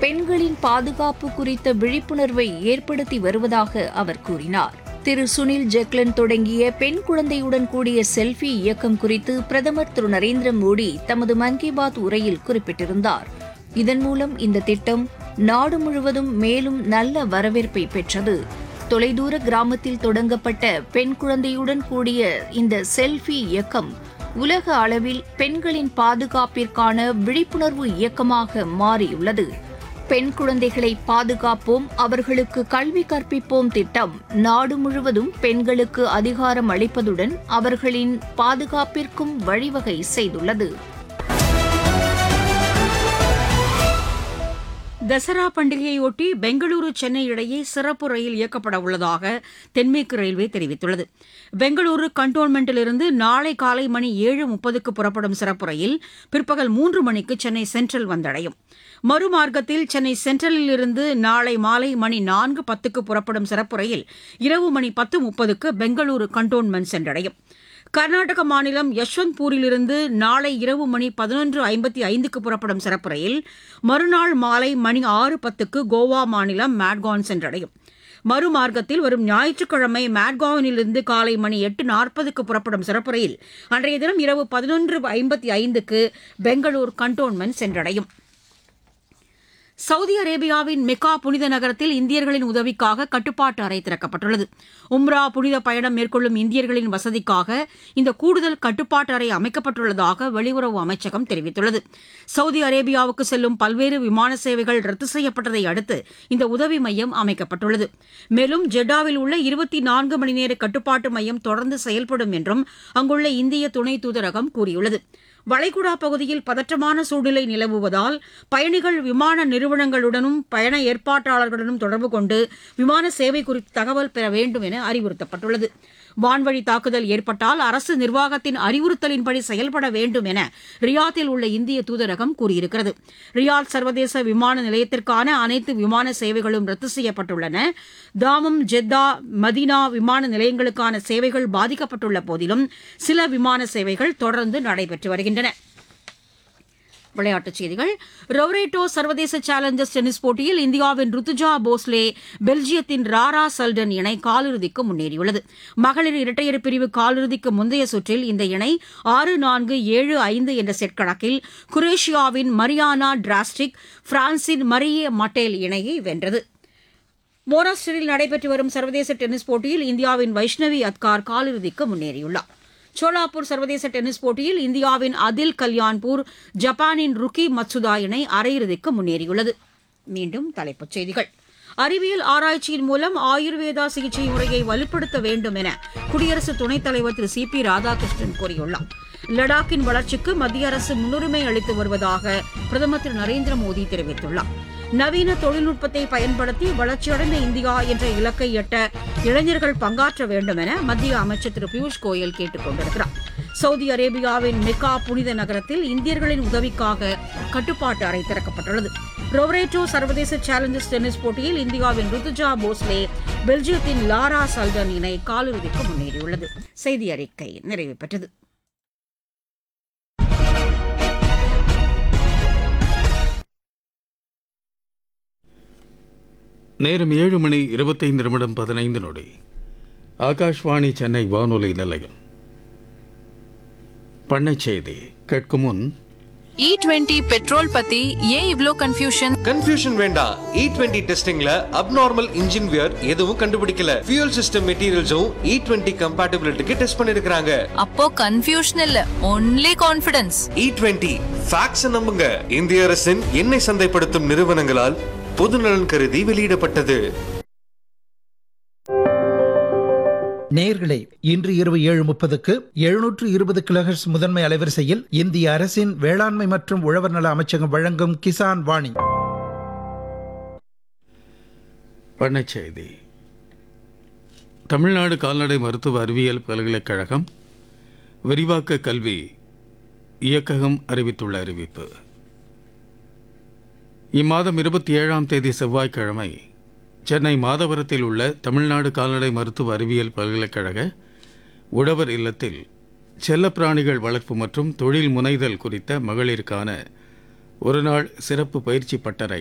பெண்களின் பாதுகாப்பு குறித்த விழிப்புணர்வை ஏற்படுத்தி வருவதாக அவர் கூறினார் திரு சுனில் ஜெக்லன் தொடங்கிய பெண் குழந்தையுடன் கூடிய செல்ஃபி இயக்கம் குறித்து பிரதமர் திரு நரேந்திர மோடி தமது மன் கி பாத் உரையில் குறிப்பிட்டிருந்தார் இதன் மூலம் இந்த திட்டம் நாடு முழுவதும் மேலும் நல்ல வரவேற்பை பெற்றது தொலைதூர கிராமத்தில் தொடங்கப்பட்ட பெண் குழந்தையுடன் கூடிய இந்த செல்ஃபி இயக்கம் உலக அளவில் பெண்களின் பாதுகாப்பிற்கான விழிப்புணர்வு இயக்கமாக மாறியுள்ளது பெண் குழந்தைகளை பாதுகாப்போம் அவர்களுக்கு கல்வி கற்பிப்போம் திட்டம் நாடு முழுவதும் பெண்களுக்கு அதிகாரம் அளிப்பதுடன் அவர்களின் பாதுகாப்பிற்கும் வழிவகை செய்துள்ளது தசரா பண்டிகையொட்டி பெங்களூரு சென்னை இடையே சிறப்பு ரயில் இயக்கப்பட உள்ளதாக தென்மேற்கு ரயில்வே தெரிவித்துள்ளது பெங்களூரு கண்டோன்மெண்டிலிருந்து நாளை காலை மணி ஏழு முப்பதுக்கு புறப்படும் சிறப்பு ரயில் பிற்பகல் மூன்று மணிக்கு சென்னை சென்ட்ரல் வந்தடையும் மறுமார்க்கத்தில் சென்னை சென்ட்ரலில் இருந்து நாளை மாலை மணி நான்கு பத்துக்கு புறப்படும் சிறப்பு ரயில் இரவு மணி பத்து முப்பதுக்கு பெங்களூரு கண்டோன்மெண்ட் சென்றடையும் கர்நாடக மாநிலம் யஷ்வந்த்பூரிலிருந்து நாளை இரவு மணி பதினொன்று ஐம்பத்தி ஐந்துக்கு புறப்படும் சிறப்பு ரயில் மறுநாள் மாலை மணி ஆறு பத்துக்கு கோவா மாநிலம் மேட்கான் சென்றடையும் மறுமார்க்கத்தில் வரும் ஞாயிற்றுக்கிழமை மேட்காவனிலிருந்து காலை மணி எட்டு நாற்பதுக்கு புறப்படும் சிறப்பு ரயில் அன்றைய தினம் இரவு பதினொன்று ஐம்பத்தி ஐந்துக்கு பெங்களூர் கண்டோன்மெண்ட் சென்றடையும் சவுதி அரேபியாவின் மெக்கா புனித நகரத்தில் இந்தியர்களின் உதவிக்காக கட்டுப்பாட்டு அறை திறக்கப்பட்டுள்ளது உம்ரா புனித பயணம் மேற்கொள்ளும் இந்தியர்களின் வசதிக்காக இந்த கூடுதல் கட்டுப்பாட்டு அறை அமைக்கப்பட்டுள்ளதாக வெளியுறவு அமைச்சகம் தெரிவித்துள்ளது சவுதி அரேபியாவுக்கு செல்லும் பல்வேறு விமான சேவைகள் ரத்து செய்யப்பட்டதை அடுத்து இந்த உதவி மையம் அமைக்கப்பட்டுள்ளது மேலும் ஜெட்டாவில் உள்ள இருபத்தி நான்கு மணி நேர கட்டுப்பாட்டு மையம் தொடர்ந்து செயல்படும் என்றும் அங்குள்ள இந்திய துணை தூதரகம் கூறியுள்ளது வளைகுடா பகுதியில் பதற்றமான சூழ்நிலை நிலவுவதால் பயணிகள் விமான நிறுவனங்களுடனும் பயண ஏற்பாட்டாளர்களுடனும் தொடர்பு கொண்டு விமான சேவை குறித்து தகவல் பெற வேண்டும் என அறிவுறுத்தப்பட்டுள்ளது வான்வழி தாக்குதல் ஏற்பட்டால் அரசு நிர்வாகத்தின் அறிவுறுத்தலின்படி செயல்பட வேண்டும் என ரியாத்தில் உள்ள இந்திய தூதரகம் கூறியிருக்கிறது ரியாத் சர்வதேச விமான நிலையத்திற்கான அனைத்து விமான சேவைகளும் ரத்து செய்யப்பட்டுள்ளன தாமம் ஜெத்தா மதீனா விமான நிலையங்களுக்கான சேவைகள் பாதிக்கப்பட்டுள்ள போதிலும் சில விமான சேவைகள் தொடர்ந்து நடைபெற்று வருகின்றன விளையாட்டுச் செய்திகள் ரொவரேட்டோ சர்வதேச சேலஞ்சர்ஸ் டென்னிஸ் போட்டியில் இந்தியாவின் ருத்துஜா போஸ்லே பெல்ஜியத்தின் ராரா சல்டன் இணை காலிறுதிக்கு முன்னேறியுள்ளது மகளிர் இரட்டையர் பிரிவு காலிறுதிக்கு முந்தைய சுற்றில் இந்த இணை ஆறு நான்கு ஏழு ஐந்து என்ற செட் கணக்கில் குரேஷியாவின் மரியானா டிராஸ்டிக் பிரான்சின் மரியே மட்டேல் இணையை வென்றது மோராஸ்டரில் நடைபெற்று வரும் சர்வதேச டென்னிஸ் போட்டியில் இந்தியாவின் வைஷ்ணவி அத்கார் காலிறுதிக்கு முன்னேறியுள்ளார் சோலாப்பூர் சர்வதேச டென்னிஸ் போட்டியில் இந்தியாவின் அதில் கல்யாண்பூர் ஜப்பானின் ருக்கி மத்சுதா இணை அரையிறுதிக்கு முன்னேறியுள்ளது மீண்டும் தலைப்புச் செய்திகள் அறிவியல் ஆராய்ச்சியின் மூலம் ஆயுர்வேதா சிகிச்சை முறையை வலுப்படுத்த வேண்டும் என குடியரசு துணைத் தலைவர் திரு சி பி ராதாகிருஷ்ணன் கூறியுள்ளார் லடாக்கின் வளர்ச்சிக்கு மத்திய அரசு முன்னுரிமை அளித்து வருவதாக பிரதமர் திரு நரேந்திர மோடி தெரிவித்துள்ளார் நவீன தொழில்நுட்பத்தை பயன்படுத்தி வளர்ச்சியடைந்த இந்தியா என்ற இலக்கை எட்ட இளைஞர்கள் பங்காற்ற வேண்டும் என மத்திய அமைச்சர் திரு பியூஷ் கோயல் கேட்டுக் கொண்டிருக்கிறார் சவுதி அரேபியாவின் மெக்கா புனித நகரத்தில் இந்தியர்களின் உதவிக்காக கட்டுப்பாட்டு அறை திறக்கப்பட்டுள்ளது ரொவரேட்டோ சர்வதேச சேலஞ்சர்ஸ் டென்னிஸ் போட்டியில் இந்தியாவின் ருத்துஜா போஸ்லே பெல்ஜியத்தின் லாரா சல்டன் இணை காலிறுதிக்கு முன்னேறியுள்ளது செய்தி அறிக்கை நிறைவு பெற்றது நேரம் ஏழு மணி இருபத்தைந்து நிமிடம் பதினைந்து நொடி ஆகாஷ்வாணி சென்னை வானொலி நிலையம் பண்ணைச் செய்தி கேட்கும் முன் இ டுவெண்ட்டி பெட்ரோல் பத்தி ஏன் இவ்ளோ கன்ஃபியூஷன் கன்ஃபியூஷன் வேண்டாம் இ டுவெண்ட்டி டெஸ்டிங்ல அப்நார்மல் இன்ஜின் வியர் எதுவும் கண்டுபிடிக்கல ஃபியூல் சிஸ்டம் மெட்டீரியல்ஸும் இ டுவெண்ட்டி கம்பேட்டபிலிட்டிக்கு டெஸ்ட் பண்ணிருக்காங்க அப்போ கன்ஃபியூஷன் இல்ல only confidence E twenty facts நம்புங்க இந்திய அரசின் எண்ணெய் சந்தைப்படுத்தும் நிறுவனங்களால் பொதுநலன் கருதி வெளியிடப்பட்டது நேயர்களே இன்று இரவு ஏழு முப்பதுக்கு எழுநூற்று இருபது கிலோஹெர்ட்ஸ் முதன்மை அலைவரிசையில் இந்திய அரசின் வேளாண்மை மற்றும் உழவர் நல அமைச்சகம் வழங்கும் கிசான் வாணி பண்ணைச் செய்தி தமிழ்நாடு கால்நடை மருத்துவ அறிவியல் பல்கலைக்கழகம் விரிவாக்க கல்வி இயக்ககம் அறிவித்துள்ள அறிவிப்பு இம்மாதம் இருபத்தி ஏழாம் தேதி செவ்வாய்க்கிழமை சென்னை மாதவரத்தில் உள்ள தமிழ்நாடு கால்நடை மருத்துவ அறிவியல் பல்கலைக்கழக உழவர் இல்லத்தில் செல்லப்பிராணிகள் வளர்ப்பு மற்றும் தொழில் முனைதல் குறித்த மகளிருக்கான ஒருநாள் சிறப்பு பயிற்சி பட்டறை